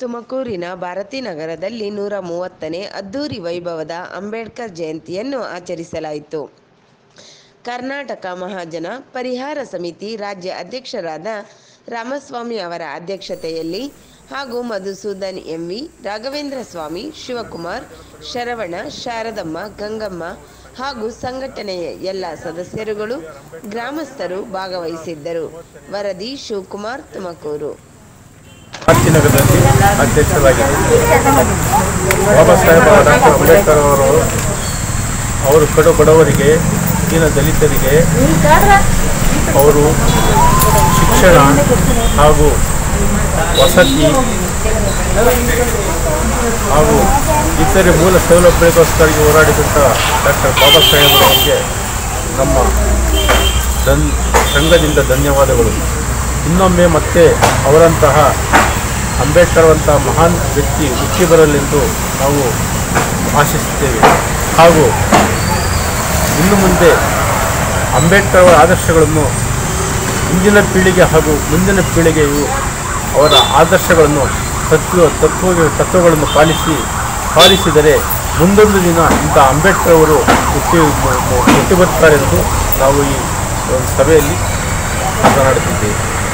ತುಮಕೂರಿನ ಭಾರತೀನಗರದಲ್ಲಿ ನೂರ ಮೂವತ್ತನೇ ಅದ್ದೂರಿ ವೈಭವದ ಅಂಬೇಡ್ಕರ್ ಜಯಂತಿಯನ್ನು ಆಚರಿಸಲಾಯಿತು ಕರ್ನಾಟಕ ಮಹಾಜನ ಪರಿಹಾರ ಸಮಿತಿ ರಾಜ್ಯ ಅಧ್ಯಕ್ಷರಾದ ರಾಮಸ್ವಾಮಿ ಅವರ ಅಧ್ಯಕ್ಷತೆಯಲ್ಲಿ ಹಾಗೂ ಮಧುಸೂದನ್ ಎಂವಿ ರಾಘವೇಂದ್ರ ಸ್ವಾಮಿ ಶಿವಕುಮಾರ್ ಶರವಣ ಶಾರದಮ್ಮ ಗಂಗಮ್ಮ ಹಾಗೂ ಸಂಘಟನೆಯ ಎಲ್ಲ ಸದಸ್ಯರುಗಳು ಗ್ರಾಮಸ್ಥರು ಭಾಗವಹಿಸಿದ್ದರು ವರದಿ ಶಿವಕುಮಾರ್ ತುಮಕೂರು ಭಾರತೀನಗರದಲ್ಲಿ ಅಧ್ಯಕ್ಷರಾಗಿದ್ದರು ಬಾಬಾ ಸಾಹೇಬ್ ಡಾಕ್ಟರ್ ಅಂಬೇಡ್ಕರ್ ಅವರು ಅವರು ಕಡು ಬಡವರಿಗೆ ದೀನ ದಲಿತರಿಗೆ ಅವರು ಶಿಕ್ಷಣ ಹಾಗೂ ವಸತಿ ಹಾಗೂ ಇತರೆ ಮೂಲ ಸೌಲಭ್ಯಕ್ಕೋಸ್ಕರ ಹೋರಾಡಿದಂಥ ಡಾಕ್ಟರ್ ಬಾಬಾ ಸಾಹೇಬರವರಿಗೆ ನಮ್ಮ ದನ್ ಸಂಘದಿಂದ ಧನ್ಯವಾದಗಳು ಇನ್ನೊಮ್ಮೆ ಮತ್ತೆ ಅವರಂತಹ ಅಂಬೇಡ್ಕರ್ ಅಂಥ ಮಹಾನ್ ವ್ಯಕ್ತಿ ಹುಟ್ಟಿ ಬರಲೆಂದು ನಾವು ಆಶಿಸುತ್ತೇವೆ ಹಾಗೂ ಇನ್ನು ಮುಂದೆ ಅಂಬೇಡ್ಕರ್ ಅವರ ಆದರ್ಶಗಳನ್ನು ಇಂದಿನ ಪೀಳಿಗೆ ಹಾಗೂ ಮುಂದಿನ ಪೀಳಿಗೆಯು ಅವರ ಆದರ್ಶಗಳನ್ನು ತತ್ವ ತತ್ವ ತತ್ವಗಳನ್ನು ಪಾಲಿಸಿ ಪಾಲಿಸಿದರೆ ಮುಂದೊಂದು ದಿನ ಇಂಥ ಅಂಬೇಡ್ಕರ್ ಅವರು ಹುಟ್ಟಿ ಹುಟ್ಟಿ ಬರ್ತಾರೆಂದು ನಾವು ಈ ಒಂದು ಸಭೆಯಲ್ಲಿ ಮಾತನಾಡುತ್ತಿದ್ದೇವೆ